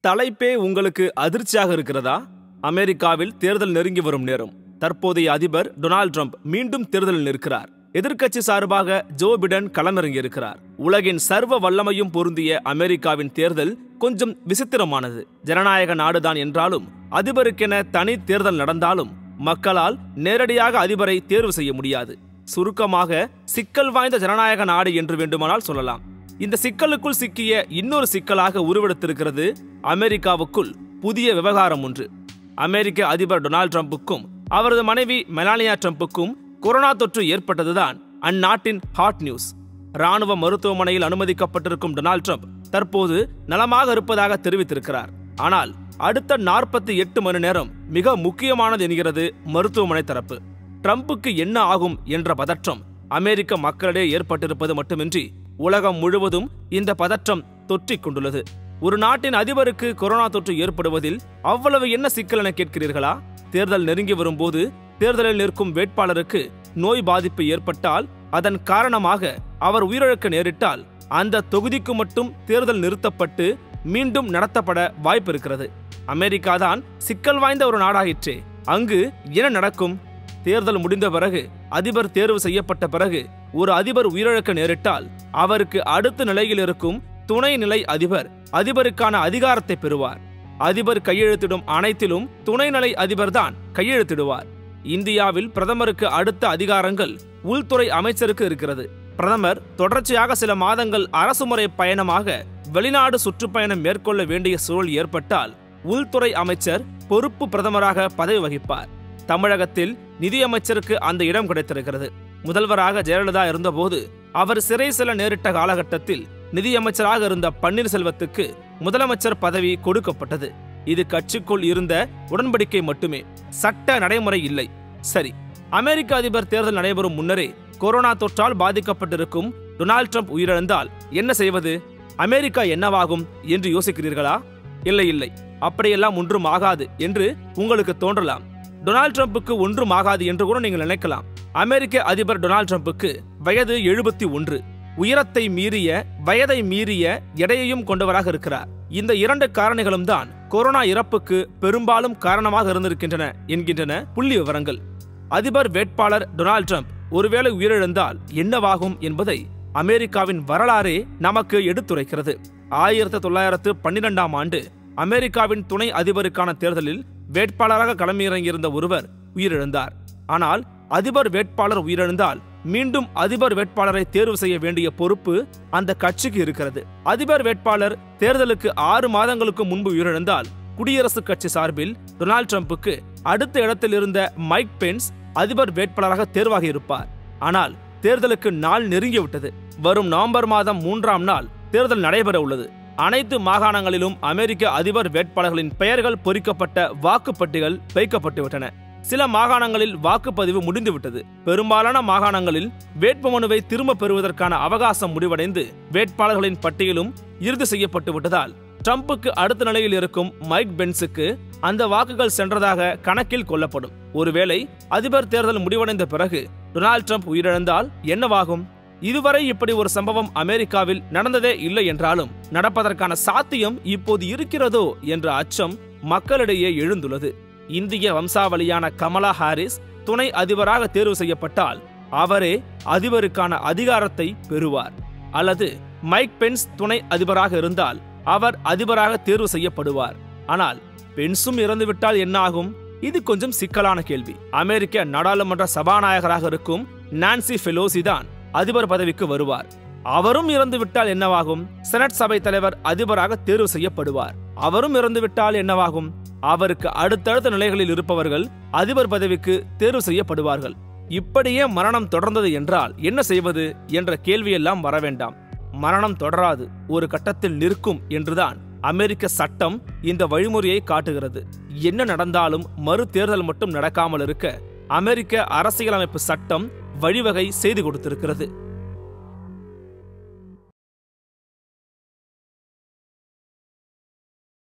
தலைப்பே உங்களுக்கு அதிர்ச்சியாக இருக்கிறதா அமெரிக்காவில் தேர்தல் நெருங்கி வரும் நேரம் தற்போதைய அதிபர் டொனால்ட் ட்ரம்ப் மீண்டும் தேர்தலில் நிற்கிறார் எதிர்க்கட்சி சார்பாக ஜோ பிடன் களமிறங்கியிருக்கிறார் உலகின் சர்வ வல்லமையும் பொருந்திய அமெரிக்காவின் தேர்தல் கொஞ்சம் விசித்திரமானது ஜனநாயக நாடுதான் என்றாலும் அதிபருக்கென தனி தேர்தல் நடந்தாலும் மக்களால் நேரடியாக அதிபரை தேர்வு செய்ய முடியாது சுருக்கமாக சிக்கல் வாய்ந்த ஜனநாயக நாடு என்று வேண்டுமானால் சொல்லலாம் இந்த சிக்கலுக்குள் சிக்கிய இன்னொரு சிக்கலாக உருவெடுத்திருக்கிறது அமெரிக்காவுக்குள் புதிய விவகாரம் ஒன்று அமெரிக்க அதிபர் டொனால்ட் ட்ரம்புக்கும் அவரது மனைவி மெலானியா ட்ரம்புக்கும் கொரோனா தொற்று ஏற்பட்டதுதான் அந்நாட்டின் ஹாட் நியூஸ் ராணுவ மருத்துவமனையில் அனுமதிக்கப்பட்டிருக்கும் டொனால்ட் ட்ரம்ப் தற்போது நலமாக இருப்பதாக தெரிவித்திருக்கிறார் ஆனால் அடுத்த நாற்பத்தி எட்டு மணி நேரம் மிக முக்கியமானது என்கிறது மருத்துவமனை தரப்பு ட்ரம்புக்கு என்ன ஆகும் என்ற பதற்றம் அமெரிக்க மக்களிடையே ஏற்பட்டிருப்பது மட்டுமின்றி உலகம் முழுவதும் இந்த பதற்றம் தொற்றிக் கொண்டுள்ளது ஒரு நாட்டின் அதிபருக்கு கொரோனா தொற்று ஏற்படுவதில் அவ்வளவு என்ன சிக்கல் என கேட்கிறீர்களா தேர்தல் நெருங்கி வரும்போது தேர்தலில் நிற்கும் வேட்பாளருக்கு நோய் பாதிப்பு ஏற்பட்டால் அதன் காரணமாக அவர் உயிரிழக்க நேரிட்டால் அந்த தொகுதிக்கு மட்டும் தேர்தல் நிறுத்தப்பட்டு மீண்டும் நடத்தப்பட வாய்ப்பு இருக்கிறது அமெரிக்கா தான் சிக்கல் வாய்ந்த ஒரு நாடாயிற்றே அங்கு என்ன நடக்கும் தேர்தல் முடிந்த பிறகு அதிபர் தேர்வு செய்யப்பட்ட பிறகு ஒரு அதிபர் உயிரிழக்க நேரிட்டால் அவருக்கு அடுத்த நிலையில் இருக்கும் துணை நிலை அதிபர் அதிபருக்கான அதிகாரத்தை பெறுவார் அதிபர் கையெழுத்திடும் அனைத்திலும் துணைநிலை அதிபர்தான் கையெழுத்திடுவார் இந்தியாவில் பிரதமருக்கு அடுத்த அதிகாரங்கள் உள்துறை அமைச்சருக்கு இருக்கிறது பிரதமர் தொடர்ச்சியாக சில மாதங்கள் அரசுமுறை பயணமாக வெளிநாடு சுற்றுப்பயணம் மேற்கொள்ள வேண்டிய சூழல் ஏற்பட்டால் உள்துறை அமைச்சர் பொறுப்பு பிரதமராக பதவி வகிப்பார் தமிழகத்தில் நிதியமைச்சருக்கு அந்த இடம் கிடைத்திருக்கிறது முதல்வராக ஜெயலலிதா இருந்தபோது அவர் சிறை செல்ல நேரிட்ட காலகட்டத்தில் நிதியமைச்சராக இருந்த பன்னீர்செல்வத்துக்கு முதலமைச்சர் பதவி கொடுக்கப்பட்டது இது கட்சிக்குள் இருந்த உடன்படிக்கை மட்டுமே சட்ட நடைமுறை இல்லை சரி அமெரிக்க அதிபர் தேர்தல் நடைபெறும் முன்னரே கொரோனா தொற்றால் பாதிக்கப்பட்டிருக்கும் டொனால்ட் ட்ரம்ப் உயிரிழந்தால் என்ன செய்வது அமெரிக்கா என்னவாகும் என்று யோசிக்கிறீர்களா இல்லை இல்லை அப்படியெல்லாம் ஒன்றும் ஆகாது என்று உங்களுக்கு தோன்றலாம் டொனால்ட் ட்ரம்புக்கு ஒன்றும் ஆகாது என்று கூட நீங்கள் நினைக்கலாம் அமெரிக்க அதிபர் டொனால்ட் ட்ரம்புக்கு வயது எழுபத்தி ஒன்று உயரத்தை மீறிய வயதை மீறிய எடையையும் கொண்டவராக இருக்கிறார் இந்த இரண்டு காரணிகளும் தான் கொரோனா இறப்புக்கு பெரும்பாலும் காரணமாக இருந்திருக்கின்றன என்கின்றன புள்ளி விவரங்கள் அதிபர் வேட்பாளர் டொனால்ட் ட்ரம்ப் ஒருவேளை உயிரிழந்தால் என்னவாகும் என்பதை அமெரிக்காவின் வரலாறே நமக்கு எடுத்துரைக்கிறது ஆயிரத்தி தொள்ளாயிரத்து பன்னிரெண்டாம் ஆண்டு அமெரிக்காவின் துணை அதிபருக்கான தேர்தலில் வேட்பாளராக களமிறங்கியிருந்த ஒருவர் உயிரிழந்தார் ஆனால் அதிபர் வேட்பாளர் உயிரிழந்தால் மீண்டும் அதிபர் வேட்பாளரை தேர்வு செய்ய வேண்டிய பொறுப்பு அந்த கட்சிக்கு இருக்கிறது அதிபர் வேட்பாளர் தேர்தலுக்கு ஆறு மாதங்களுக்கு முன்பு உயிரிழந்தால் குடியரசுக் கட்சி சார்பில் டொனால்ட் ட்ரம்புக்கு அடுத்த இடத்தில் இருந்த மைக் பென்ஸ் அதிபர் வேட்பாளராக தேர்வாகி இருப்பார் ஆனால் தேர்தலுக்கு நாள் நெருங்கிவிட்டது வரும் நவம்பர் மாதம் மூன்றாம் நாள் தேர்தல் நடைபெற உள்ளது அனைத்து மாகாணங்களிலும் அமெரிக்க அதிபர் வேட்பாளர்களின் பெயர்கள் பொறிக்கப்பட்ட வாக்குப்பட்டிகள் வைக்கப்பட்டுவிட்டன சில மாகாணங்களில் வாக்குப்பதிவு முடிந்துவிட்டது பெரும்பாலான மாகாணங்களில் வேட்புமனுவை திரும்ப பெறுவதற்கான அவகாசம் முடிவடைந்து வேட்பாளர்களின் பட்டியலும் இறுதி செய்யப்பட்டு விட்டதால் ட்ரம்புக்கு அடுத்த நிலையில் இருக்கும் மைக் பென்ஸுக்கு அந்த வாக்குகள் சென்றதாக கணக்கில் கொள்ளப்படும் ஒருவேளை அதிபர் தேர்தல் முடிவடைந்த பிறகு டொனால்ட் ட்ரம்ப் உயிரிழந்தால் என்னவாகும் இதுவரை இப்படி ஒரு சம்பவம் அமெரிக்காவில் நடந்ததே இல்லை என்றாலும் நடப்பதற்கான சாத்தியம் இப்போது இருக்கிறதோ என்ற அச்சம் மக்களிடையே எழுந்துள்ளது இந்திய வம்சாவளியான கமலா ஹாரிஸ் துணை அதிபராக தேர்வு செய்யப்பட்டால் அவரே அதிபருக்கான அதிகாரத்தை பெறுவார் அல்லது மைக் பென்ஸ் துணை அதிபராக இருந்தால் அவர் அதிபராக தேர்வு செய்யப்படுவார் ஆனால் பென்ஸும் இறந்துவிட்டால் என்ன ஆகும் இது கொஞ்சம் சிக்கலான கேள்வி அமெரிக்க நாடாளுமன்ற சபாநாயகராக இருக்கும் நான்சி பெலோசி தான் அதிபர் பதவிக்கு வருவார் அவரும் இறந்துவிட்டால் என்னவாகும் செனட் சபை தலைவர் அதிபராக தேர்வு செய்யப்படுவார் அவரும் இறந்துவிட்டால் என்னவாகும் அவருக்கு அடுத்தடுத்த நிலைகளில் இருப்பவர்கள் அதிபர் பதவிக்கு தேர்வு செய்யப்படுவார்கள் இப்படியே மரணம் தொடர்ந்தது என்றால் என்ன செய்வது என்ற கேள்வியெல்லாம் வர வேண்டாம் மரணம் தொடராது ஒரு கட்டத்தில் நிற்கும் என்றுதான் அமெரிக்க சட்டம் இந்த வழிமுறையை காட்டுகிறது என்ன நடந்தாலும் மறு தேர்தல் மட்டும் நடக்காமல் இருக்க அமெரிக்க அரசியலமைப்பு சட்டம் வழிவகை செய்து கொடுத்திருக்கிறது